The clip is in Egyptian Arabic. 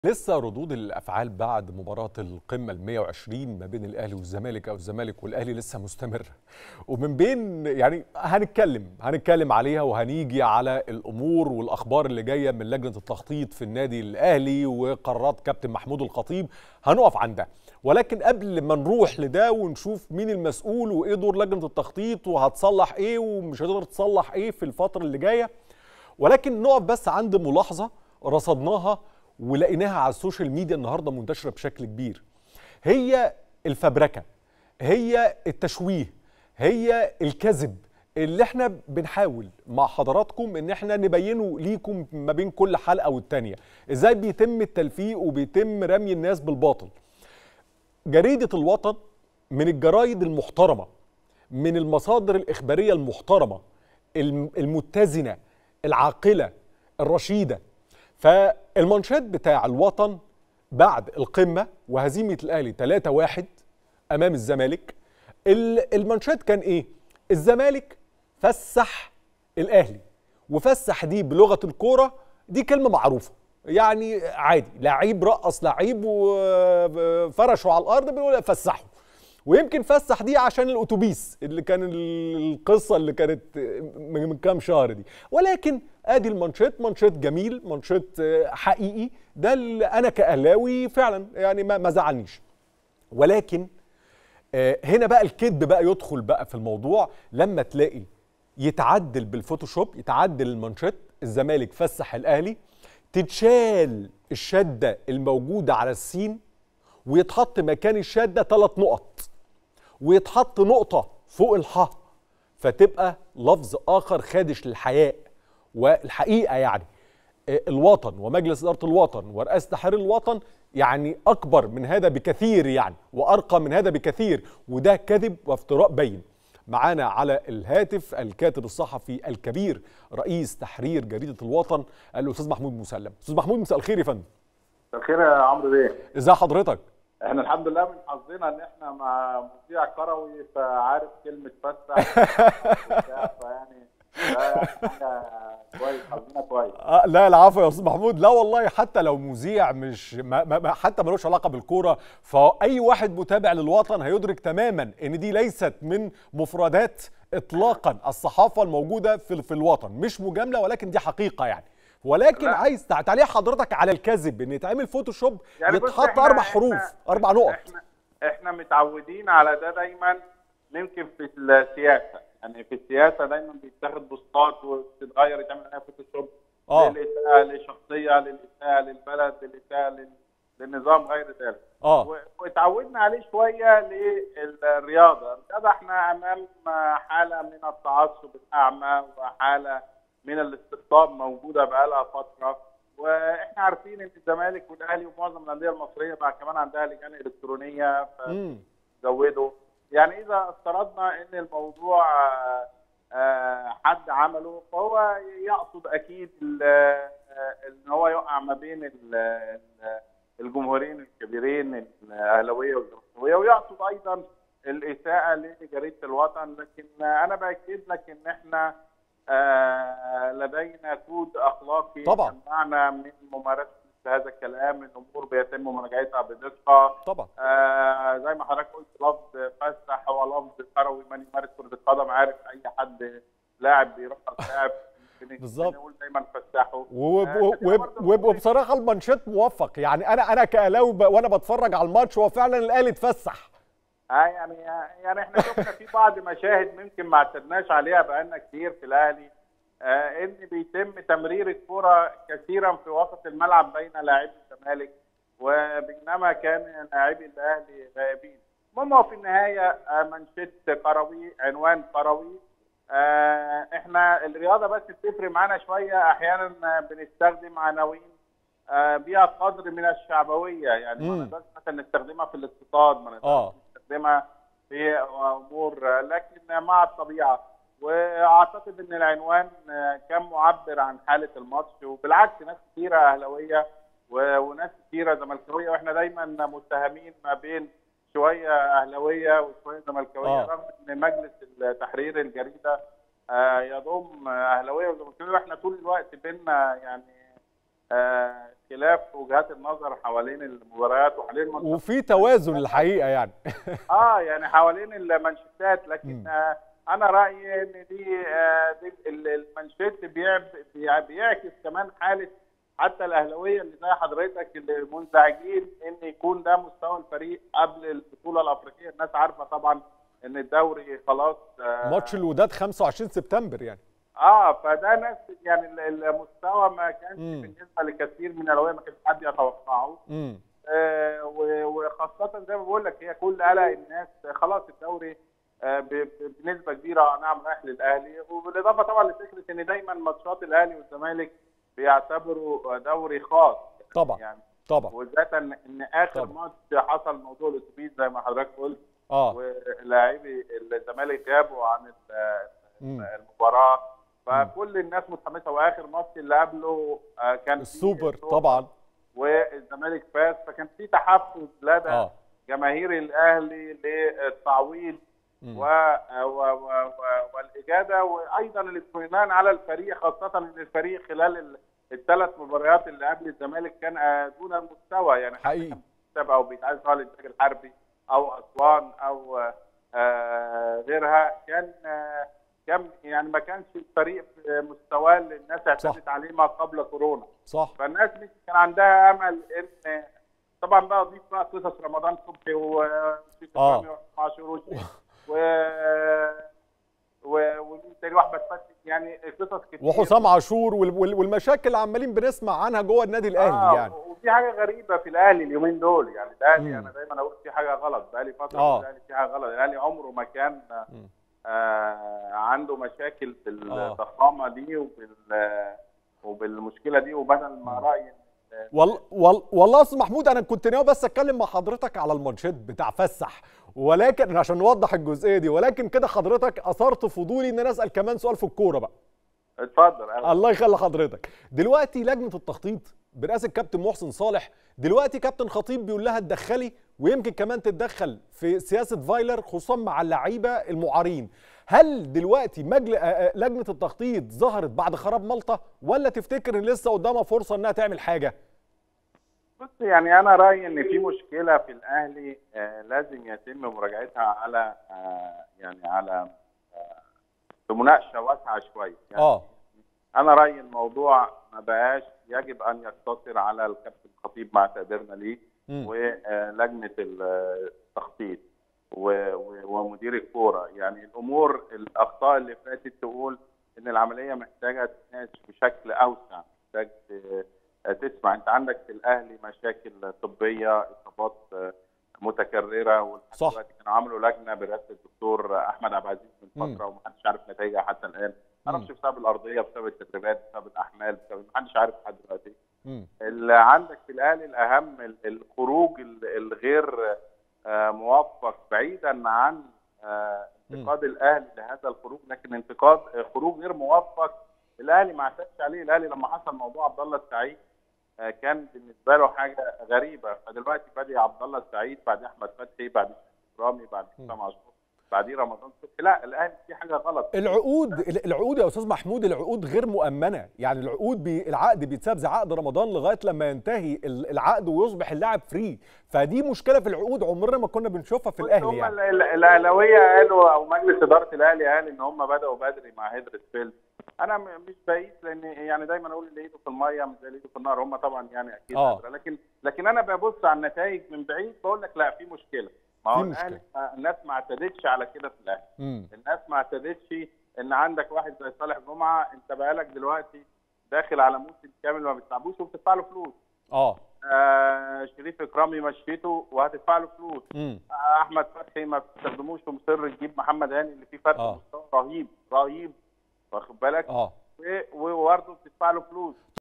لسه ردود الافعال بعد مباراه القمه ال 120 ما بين الاهلي والزمالك او الزمالك والاهلي لسه مستمره ومن بين يعني هنتكلم هنتكلم عليها وهنيجي على الامور والاخبار اللي جايه من لجنه التخطيط في النادي الاهلي وقرارات كابتن محمود الخطيب هنقف عند ده ولكن قبل ما نروح لده ونشوف مين المسؤول وايه دور لجنه التخطيط وهتصلح ايه ومش هتقدر تصلح ايه في الفتره اللي جايه ولكن نقف بس عند ملاحظه رصدناها ولقيناها على السوشيال ميديا النهارده منتشره بشكل كبير هي الفبركه هي التشويه هي الكذب اللي احنا بنحاول مع حضراتكم ان احنا نبينه ليكم ما بين كل حلقه والتانيه ازاي بيتم التلفيق وبيتم رمي الناس بالباطل جريده الوطن من الجرايد المحترمه من المصادر الاخباريه المحترمه المتزنه العاقله الرشيده فالمانشات بتاع الوطن بعد القمة وهزيمة الأهلي 3-1 أمام الزمالك المانشات كان إيه؟ الزمالك فسح الأهلي وفسح دي بلغة الكورة دي كلمة معروفة يعني عادي لعيب رقص لعيب وفرشوا على الأرض بنقول فسحوا ويمكن فسح دي عشان الاتوبيس اللي كان القصه اللي كانت من كام شهر دي ولكن ادي المانشيت مانشيت جميل مانشيت حقيقي ده اللي انا كاهلاوي فعلا يعني ما زعلنيش ولكن هنا بقى الكذب بقى يدخل بقى في الموضوع لما تلاقي يتعدل بالفوتوشوب يتعدل المانشيت الزمالك فسح الاهلي تتشال الشده الموجوده على السين ويتحط مكان الشده ثلاث نقط ويتحط نقطه فوق الحاء فتبقى لفظ اخر خادش للحياء والحقيقه يعني الوطن ومجلس اداره الوطن ورئاسه تحرير الوطن يعني اكبر من هذا بكثير يعني وارقى من هذا بكثير وده كذب وافتراء بين معانا على الهاتف الكاتب الصحفي الكبير رئيس تحرير جريده الوطن الاستاذ محمود مسلم استاذ محمود مساء الخير يا فندم مساء الخير يا عمرو بيه ازي حضرتك احنا الحمد لله من حظنا ان احنا مع مذيع كروي فعارف كلمه فسح فيعني كويس حظنا كويس آه لا العفو يا استاذ محمود لا والله حتى لو مذيع مش ما ما حتى ملوش علاقه بالكوره فاي واحد متابع للوطن هيدرك تماما ان دي ليست من مفردات اطلاقا الصحافه الموجوده في في الوطن مش مجامله ولكن دي حقيقه يعني ولكن لا. عايز تعليق حضرتك على الكذب ان يتعمل فوتوشوب يعني يتحط اربع حروف احنا اربع نقط احنا, احنا متعودين على ده دايما يمكن في السياسه يعني في السياسه دايما بيتاخد بوستات وتتغير يتعمل عليها فوتوشوب اه للاساءه لشخصيه للاساءه للبلد للاساءه للنظام غير ذلك اه واتعودنا عليه شويه للرياضه الرياضه احنا امام حاله من التعصب الاعمى وحاله من الاستقطاب موجوده بقالها فتره واحنا عارفين ان الزمالك والاهلي ومعظم الانديه المصريه بقى كمان عندها لجان الكترونيه فزودوا يعني اذا افترضنا ان الموضوع حد عمله فهو يقصد اكيد ان هو يقع ما بين الجمهورين الكبيرين الاهلاويه والزمالكاويه ويقصد ايضا الاساءه لجريده الوطن لكن انا باكد لك ان احنا آه لدينا كود اخلاقي طبعا يمنعنا من ممارسه هذا الكلام الامور بيتم مراجعتها بدقه طبعا آه زي ما حضرتك قلت لفظ فسح هو لفظ كروي من يمارس كره القدم عارف اي حد لاعب بيرقص لاعب بالظبط نقول دايما فسحه وبصراحه المانشيت موفق يعني انا انا كاهلاوي وانا بتفرج على الماتش هو فعلا الاهلي اتفسح اه يعني يعني احنا شفنا في بعض مشاهد ممكن ما اعتدناش عليها بقالنا كتير في الاهلي آه ان بيتم تمرير الكره كثيرا في وسط الملعب بين لاعبي الزمالك وبينما كان لاعبي الاهلي غائبين. المهم هو في النهايه آه منشط كروي عنوان كروي آه احنا الرياضه بس بتفرق معانا شويه احيانا بنستخدم عناوين آه بيها قدر من الشعبويه يعني ما نقدرش مثلا نستخدمها في الاقتصاد ما نقدرش نستخدمها في امور لكن مع الطبيعه واعتقد ان العنوان كان معبر عن حاله الماتش وبالعكس ناس كثيره اهلاويه وناس كثيره زملكاويه واحنا دايما متهمين ما بين شويه اهلاويه وشويه زملكاويه آه. رغم ان مجلس تحرير الجريده يضم اهلاويه وزملكاويه واحنا طول الوقت بينا يعني آه، خلاف وجهات النظر حوالين المباريات وحوالين الماتشات. وفي توازن الحقيقه يعني اه يعني حوالين المانشيتات لكن مم. آه انا رايي ان دي, آه دي ال- المانشيت بيعب- بيع- بيعكس كمان حاله حتى الاهلاويه اللي زي حضرتك اللي منزعجين ان يكون ده مستوى الفريق قبل البطوله الافريقيه الناس عارفه طبعا ان الدوري خلاص آه ماتش الوداد 25 سبتمبر يعني اه فده ناس يعني ال- المستوى ما كانش مم. بالنسبه لكثير من الاهلاويه ما كانش حد يتوقعه امم آه، و- وخاصة زي ما بقول لك هي كل قلق الناس خلاص الدوري آه، ب- ب- بنسبة كبيرة نعم رايح للأهلي وبالإضافة طبعا لفكرة إن دايما ماتشات الأهلي والزمالك بيعتبروا دوري خاص طبعا يعني طبعا وذات إن إن آخر طبعا. ماتش حصل موضوع الأتوبيس زي ما حضرتك قلت اه ولاعبي الزمالك غابوا عن ال- مم. المباراة فكل الناس متحمسة وآخر ماتش اللي قبله آه، كان فيه السوبر السوبر طبعا والزمالك فاز فكان في تحفز لدى اه جماهير الاهلي للتعويض مم. و... و... و... و... والاجاده وايضا الاطمئنان على الفريق خاصه ان الفريق خلال ال- الثلاث مباريات اللي قبل الزمالك كان آه، دون المستوى يعني حتى حقيقي. كان بيكسب او بيتعادل سواء الانتاج الحربي او اسوان او آه، غيرها كان آه، كان يعني ما كانش الفريق في مستواه اللي الناس اعتمدت عليه ما قبل كورونا صح فالناس مش كان عندها امل ان طبعا بقى اضيف بقى قصص رمضان صبحي وشيخ آه. إكرامي وعاشور وشيخ و و ومين تاني واحمد فتحي يعني قصص كتير وحسام عاشور وال- وال- والمشاكل اللي عمالين بنسمع عنها جوه النادي الاهلي آه يعني وفي حاجه غريبه في الاهلي اليومين دول يعني الاهلي مم. انا دايما اقول في حاجه غلط بقالي فتره آه. بقول الاهلي في حاجه غلط الاهلي عمره ما كان مم. آه عنده مشاكل في آه. الضخامه دي وبال وبالمشكله دي وبدل ما رايي وال وال والله يا استاذ محمود انا كنت ناوي بس اتكلم مع حضرتك على المانشيت بتاع فسح ولكن عشان نوضح الجزئيه دي ولكن كده حضرتك اثرت فضولي ان انا اسال كمان سؤال في الكوره بقى اتفضل الله يخلي حضرتك دلوقتي لجنه التخطيط برئاسه كابتن محسن صالح دلوقتي كابتن خطيب بيقول لها اتدخلي ويمكن كمان تتدخل في سياسه فايلر خصوصا مع اللعيبه المعارين هل دلوقتي مجل... آه، آه، لجنه التخطيط ظهرت بعد خراب مالطا ولا تفتكر ان لسه قدامها فرصه انها تعمل حاجه بص يعني انا رايي ان في مشكله في الاهلي آه لازم يتم مراجعتها على آه يعني على آه بمناقشه واسعه شويه يعني اه انا رايي الموضوع ما بقاش يجب ان يقتصر على الكابتن الخطيب مع تقديرنا ليه مم. ولجنه التخطيط و- و- ومدير الكوره يعني الامور الاخطاء اللي فاتت تقول ان العمليه محتاجه تتناقش بشكل اوسع محتاج ت- تسمع انت عندك في الاهلي مشاكل طبيه اصابات متكرره ولحد صح. دلوقتي كانوا عملوا لجنه برئاسه الدكتور احمد عبد العزيز من مم. فتره ومحدش عارف نتائجها حتى الان ما مم. اعرفش بسبب الارضيه بسبب التدريبات بسبب الاحمال بسبب محدش عارف لحد دلوقتي مم. اللي عندك في الاهلي الاهم ال- الخروج ال- الغير آه، موفق بعيدا عن آه، انتقاد الاهلي لهذا الخروج لكن انتقاد آه، خروج غير موفق الاهلي ما اعتادش عليه الاهلي لما حصل موضوع عبد الله السعيد آه، كان بالنسبه له حاجه غريبه فدلوقتي بادئ عبد الله السعيد بعد احمد فتحي بعد رامي بعد حسام عاشور بعديه رمضان صبحي لا الاهلي في حاجه غلط العقود العقود يا استاذ محمود العقود غير مؤمنه يعني العقود بي العقد بيتساب زي عقد رمضان لغايه لما ينتهي ال- العقد ويصبح اللاعب فري فدي مشكله في العقود عمرنا ما كنا بنشوفها في الاهلي هم يعني ال- ال- الاهلاويه قالوا او مجلس اداره الاهلي قال ان هم بداوا بدري مع هيدرسفيلد انا م- مش بعيد لان يعني دايما اقول اللي ايده في الميه مش زي اللي ايده في النار هم طبعا يعني اكيد آه. أدرى. لكن لكن انا ببص على النتائج من بعيد بقول لك لا في مشكله ما هو في الاهلي الناس ما اعتادتش على كده في الاهلي امم الناس ما اعتادتش ان عندك واحد زي صالح جمعه انت بقالك دلوقتي داخل على موسم كامل ما بتلعبوش وبتدفع له فلوس اه آه شريف اكرامي مشيته وهتدفع له فلوس امم احمد فتحي ما بتستخدموش ومصر تجيب محمد هاني اللي فيه فرق آه. مستوى رهيب رهيب واخد بالك اه و- وبرضه بتدفع له فلوس